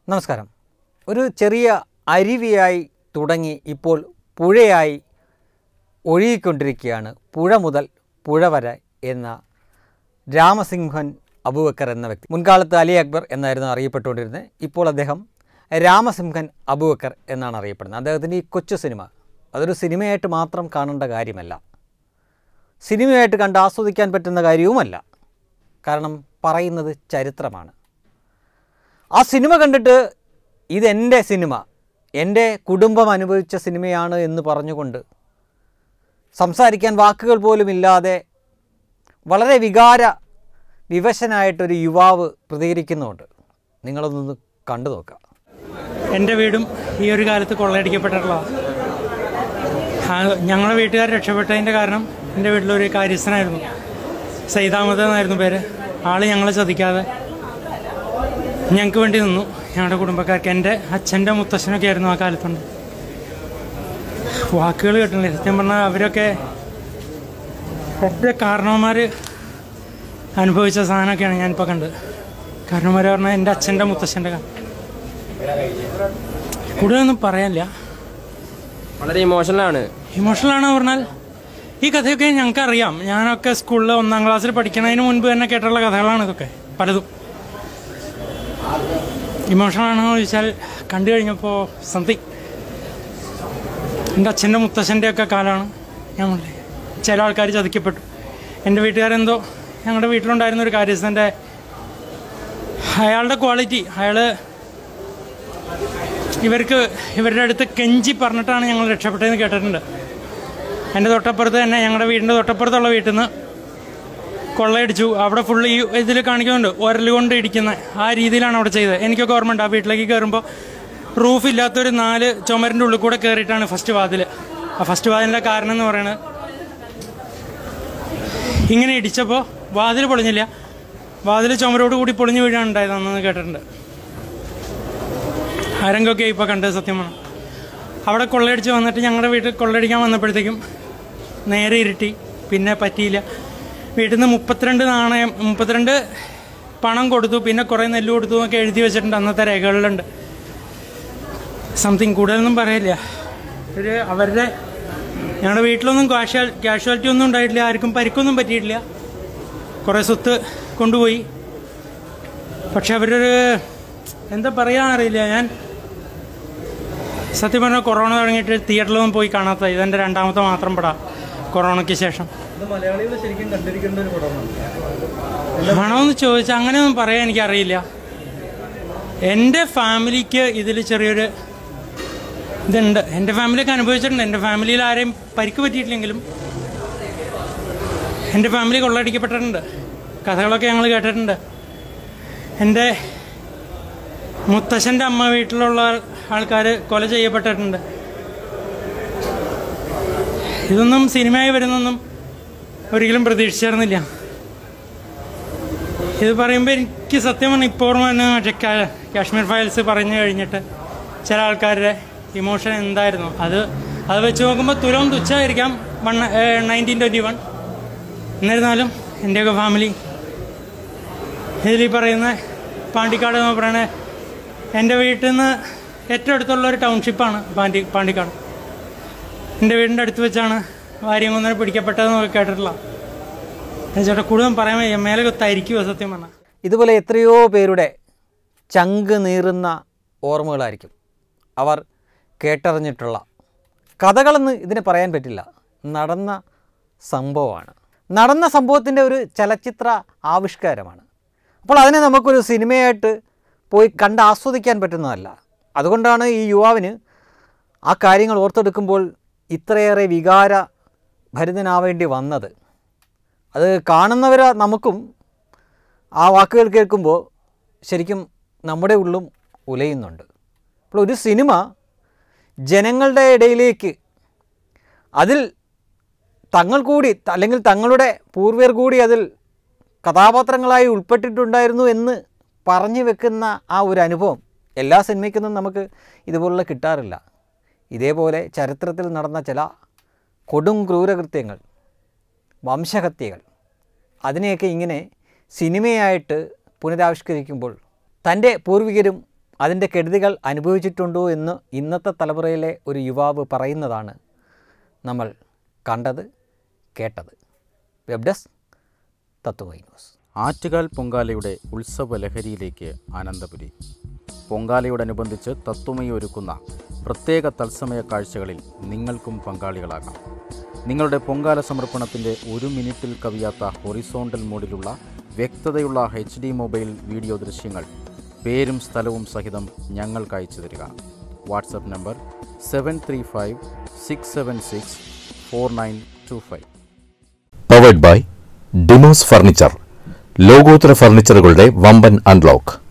നമസ്കാരം ഒരു ചെറിയ അരുവിയായി തുടങ്ങി ഇപ്പോൾ പുഴയായി ഒഴുകിക്കൊണ്ടിരിക്കുകയാണ് പുഴ മുതൽ പുഴ വരെ എന്ന രാമസിംഹൻ അബൂബക്കർ എന്ന വ്യക്തി മുൻകാലത്ത് അലി അക്ബർ എന്നായിരുന്നു അറിയപ്പെട്ടുകൊണ്ടിരുന്നത് ഇപ്പോൾ അദ്ദേഹം രാമസിംഹൻ അബൂബക്കർ എന്നാണ് അറിയപ്പെടുന്നത് അദ്ദേഹത്തിൻ്റെ ഈ കൊച്ചു സിനിമ അതൊരു സിനിമയായിട്ട് മാത്രം കാണേണ്ട കാര്യമല്ല സിനിമയായിട്ട് കണ്ട് ആസ്വദിക്കാൻ പറ്റുന്ന കാര്യവുമല്ല കാരണം പറയുന്നത് ചരിത്രമാണ് ആ സിനിമ കണ്ടിട്ട് ഇതെൻ്റെ സിനിമ എൻ്റെ കുടുംബം അനുഭവിച്ച സിനിമയാണ് എന്ന് പറഞ്ഞുകൊണ്ട് സംസാരിക്കാൻ വാക്കുകൾ പോലും ഇല്ലാതെ വളരെ വികാര വിവശനായിട്ടൊരു യുവാവ് പ്രതികരിക്കുന്നുണ്ട് നിങ്ങളൊന്നൊന്ന് കണ്ടു നോക്കുക എൻ്റെ വീടും ഈ ഒരു കാലത്ത് കൊള്ളയടിക്കപ്പെട്ടിട്ടുള്ളതാണ് ഞങ്ങളുടെ വീട്ടുകാർ രക്ഷപ്പെട്ടതിൻ്റെ കാരണം എൻ്റെ വീട്ടിലൊരു കാര്യസ്ഥനായിരുന്നു സൈദാമത് എന്നായിരുന്നു പേര് ആള് ഞങ്ങളെ ചതിക്കാതെ ഞങ്ങൾക്ക് വേണ്ടി നിന്നു ഞങ്ങളുടെ കുടുംബക്കാർക്ക് എൻ്റെ അച്ഛൻ്റെ മുത്തശ്ശനൊക്കെ ആയിരുന്നു ആ കാലത്തുണ്ട് വാക്കുകൾ കിട്ടണില്ല സത്യം പറഞ്ഞാൽ അവരൊക്കെ എൻ്റെ കാരണവന്മാർ അനുഭവിച്ച സാധനമൊക്കെയാണ് ഞാനിപ്പോൾ കണ്ടത് കാരണവന്മാർ പറഞ്ഞാൽ എൻ്റെ അച്ഛൻ്റെ മുത്തശ്ശൻ്റെ കാലം കൂടുതലൊന്നും പറയാനില്ല വളരെ ഇമോഷണലാണ് ഇമോഷണൽ ആണ് പറഞ്ഞാൽ ഈ കഥയൊക്കെ ഞങ്ങൾക്ക് അറിയാം ഞാനൊക്കെ സ്കൂളിൽ ഒന്നാം ക്ലാസ്സിൽ പഠിക്കുന്നതിന് മുൻപ് തന്നെ കേട്ടുള്ള കഥകളാണ് ഇതൊക്കെ പലതും ഇമോഷണൽ ആണെന്ന് ചോദിച്ചാൽ കണ്ടു കഴിഞ്ഞപ്പോൾ സംതിങ് എൻ്റെ അച്ഛൻ്റെ മുത്തച്ഛൻ്റെ ഒക്കെ കാലമാണ് ഞാൻ പറഞ്ഞില്ലേ, ചില ആൾക്കാർ ചതിക്കപ്പെട്ടു എൻ്റെ വീട്ടുകാരെന്തോ ഞങ്ങളുടെ വീട്ടിലുണ്ടായിരുന്ന ഒരു കാര്യസ്ഥൻ്റെ അയാളുടെ ക്വാളിറ്റി അയാൾ ഇവർക്ക് ഇവരുടെ അടുത്ത് കെഞ്ചി പറഞ്ഞിട്ടാണ് ഞങ്ങൾ രക്ഷപ്പെട്ടതെന്ന് കേട്ടിട്ടുണ്ട് എൻ്റെ തൊട്ടപ്പുറത്ത് തന്നെ ഞങ്ങളുടെ വീടിൻ്റെ തൊട്ടപ്പുറത്തുള്ള വീട്ടിൽ നിന്ന് കൊള്ളയടിച്ചു അവിടെ ഫുള്ള് ഈ ഇതിൽ കാണിക്കുന്നുണ്ട് ഉരൽ കൊണ്ട് ഇടിക്കുന്ന ആ രീതിയിലാണ് അവിടെ ചെയ്തത് എനിക്കൊക്കെ ഓർമ്മയുണ്ട് ആ വീട്ടിലേക്ക് കയറുമ്പോൾ റൂഫ് ഇല്ലാത്തൊരു നാല് ചുമരിൻ്റെ ഉള്ളിൽ കൂടെ കയറിയിട്ടാണ് ഫസ്റ്റ് വാതിൽ ആ ഫസ്റ്റ് വാതിലിൻ്റെ കാരണം എന്ന് പറയുന്നത് ഇങ്ങനെ ഇടിച്ചപ്പോൾ വാതിൽ പൊളിഞ്ഞില്ല വാതിൽ ചുമരോട് കൂടി പൊളിഞ്ഞു വീഴാണ് ഉണ്ടായതെന്ന് കേട്ടിട്ടുണ്ട് ആരെങ്കിലൊക്കെ ഇപ്പോൾ കണ്ടത് സത്യമാണ് അവിടെ കൊള്ളയടിച്ച് വന്നിട്ട് ഞങ്ങളുടെ വീട്ടിൽ കൊള്ളയടിക്കാൻ വന്നപ്പോഴത്തേക്കും നേരെ ഇരുട്ടി പിന്നെ പറ്റിയില്ല വീട്ടിൽ നിന്ന് മുപ്പത്തിരണ്ട് നാണയം മുപ്പത്തിരണ്ട് പണം കൊടുത്തു പിന്നെ കുറേ നെല്ല് കൊടുത്തു എന്നൊക്കെ എഴുതി വെച്ചിട്ടുണ്ട് അന്നത്തെ രേഖകളിലുണ്ട് സംതിങ് കൂടുതലൊന്നും പറയില്ല ഒരു അവരുടെ ഞങ്ങളുടെ വീട്ടിലൊന്നും കാഷ്വാൽ കാഷ്വാലിറ്റി ഒന്നും ഉണ്ടായിട്ടില്ല ആർക്കും പരിക്കൊന്നും പറ്റിയിട്ടില്ല കുറേ സ്വത്ത് കൊണ്ടുപോയി പക്ഷെ അവരൊരു എന്താ പറയാന്നറിയില്ല ഞാൻ സത്യം പറഞ്ഞാൽ കൊറോണ തുടങ്ങിയിട്ട് തിയേറ്ററിലൊന്നും പോയി കാണാത്ത ഇതെൻ്റെ രണ്ടാമത്തെ മാത്രം പടം കൊറോണയ്ക്ക് ശേഷം ആണോന്ന് ചോദിച്ചാൽ അങ്ങനെയൊന്നും പറയാൻ എനിക്കറിയില്ല എൻ്റെ ഫാമിലിക്ക് ഇതിൽ ചെറിയൊരു ഇതുണ്ട് എൻ്റെ ഫാമിലിയൊക്കെ അനുഭവിച്ചിട്ടുണ്ട് എൻ്റെ ഫാമിലിയിൽ ആരെയും പരിക്ക് പറ്റിയിട്ടില്ലെങ്കിലും എൻ്റെ ഫാമിലി കൊള്ളയടിക്കപ്പെട്ടിട്ടുണ്ട് കഥകളൊക്കെ ഞങ്ങൾ കേട്ടിട്ടുണ്ട് എൻ്റെ മുത്തശ്ശൻ്റെ അമ്മ വീട്ടിലുള്ള ആൾക്കാർ കൊല ചെയ്യപ്പെട്ടിട്ടുണ്ട് ഇതൊന്നും സിനിമയായി വരുന്നൊന്നും ഒരിക്കലും പ്രതീക്ഷിച്ചിരുന്നില്ല ഇത് പറയുമ്പോൾ എനിക്ക് സത്യമാണ് ഇപ്പോൾ ഓർമ്മ തന്നെ മറ്റേ കാ- കാശ്മീർ ഫയൽസ് പറഞ്ഞു കഴിഞ്ഞിട്ട് ചില ആൾക്കാരുടെ ഇമോഷൻ എന്തായിരുന്നു അത് അത് വെച്ച് നോക്കുമ്പോൾ തുലവും തുച്ഛമായിരിക്കാം വൺ നയൻറ്റീൻ ട്വൻറ്റി വൺ എന്നിരുന്നാലും എൻ്റെയൊക്കെ ഫാമിലി ഇതിൽ ഈ പറയുന്ന പാണ്ടിക്കാട് എന്ന് പറയുന്നത് എൻ്റെ വീട്ടിൽ നിന്ന് ഏറ്റവും അടുത്തുള്ള ഒരു ടൗൺഷിപ്പാണ് പാണ്ടി പാണ്ടിക്കാട് എൻ്റെ വീടിൻ്റെ അടുത്ത് വെച്ചാണ് വാര്യംകുന്നനെ പിടിക്കപ്പെട്ടതെന്നൊക്കെ കേട്ടിട്ടുള്ള ചേട്ടാ കൂടുതലും പറയാൻ വയ്യ മേലെ തരിക്കുമോ സത്യം പറഞ്ഞാൽ ഇതുപോലെ എത്രയോ പേരുടെ ചങ്ക് നീറുന്ന ഓർമ്മകളായിരിക്കും അവർ കേട്ടറിഞ്ഞിട്ടുള്ള കഥകളെന്ന് ഇതിന് പറയാൻ പറ്റില്ല നടന്ന സംഭവമാണ് നടന്ന സംഭവത്തിൻ്റെ ഒരു ചലച്ചിത്ര ആവിഷ്കാരമാണ് അപ്പോൾ അതിനെ നമുക്കൊരു സിനിമയായിട്ട് പോയി കണ്ട് ആസ്വദിക്കാൻ പറ്റുന്നതല്ല അതുകൊണ്ടാണ് ഈ യുവാവിന് ആ കാര്യങ്ങൾ ഓർത്തെടുക്കുമ്പോൾ ഇത്രയേറെ വികാര ഭരിതനാവേണ്ടി വന്നത് അത് കാണുന്നവർ നമുക്കും ആ വാക്കുകൾ കേൾക്കുമ്പോൾ ശരിക്കും നമ്മുടെ ഉള്ളും ഉലയുന്നുണ്ട് അപ്പോൾ ഒരു സിനിമ ജനങ്ങളുടെ ഇടയിലേക്ക് അതിൽ തങ്ങൾ കൂടി അല്ലെങ്കിൽ തങ്ങളുടെ പൂർവികർ കൂടി അതിൽ കഥാപാത്രങ്ങളായി ഉൾപ്പെട്ടിട്ടുണ്ടായിരുന്നു എന്ന് പറഞ്ഞു വെക്കുന്ന ആ ഒരു അനുഭവം എല്ലാ സിനിമയ്ക്കൊന്നും നമുക്ക് ഇതുപോലുള്ള കിട്ടാറില്ല ഇതേപോലെ ചരിത്രത്തിൽ നടന്ന ചില കൊടും ക്രൂരകൃത്യങ്ങൾ വംശഹത്യകൾ അതിനെയൊക്കെ ഇങ്ങനെ സിനിമയായിട്ട് പുനരാവിഷ്കരിക്കുമ്പോൾ തൻ്റെ പൂർവികരും അതിൻ്റെ കെടുതികൾ അനുഭവിച്ചിട്ടുണ്ടോ എന്ന് ഇന്നത്തെ തലമുറയിലെ ഒരു യുവാവ് പറയുന്നതാണ് നമ്മൾ കണ്ടത് കേട്ടത് web desk Tatwamayi news Attukal പൊങ്കാലയുടെ ഉത്സവ ലഹരിയിലേക്ക് ആനന്ദപുരി പൊങ്കാലയോടനുബന്ധിച്ച് തത്വമയി ഒരുക്കുന്ന പ്രത്യേക തത്സമയ കാഴ്ചകളിൽ നിങ്ങൾക്കും പങ്കാളികളാകാം നിങ്ങളുടെ പൊങ്കാല സമർപ്പണത്തിൻ്റെ ഒരു മിനിറ്റിൽ കവിയാത്ത ഹൊറിസോണ്ടൽ മോഡിലുള്ള വ്യക്തതയുള്ള എച്ച് ഡി മൊബൈൽ വീഡിയോ ദൃശ്യങ്ങൾ പേരും സ്ഥലവും സഹിതം ഞങ്ങൾക്ക് അയച്ചു തരിക WhatsApp number seven three five six seven six four nine two five powered by Demos furniture ലോകോത്തര ഫർണിച്ചറുകളുടെ വമ്പൻ അൺലോക്ക്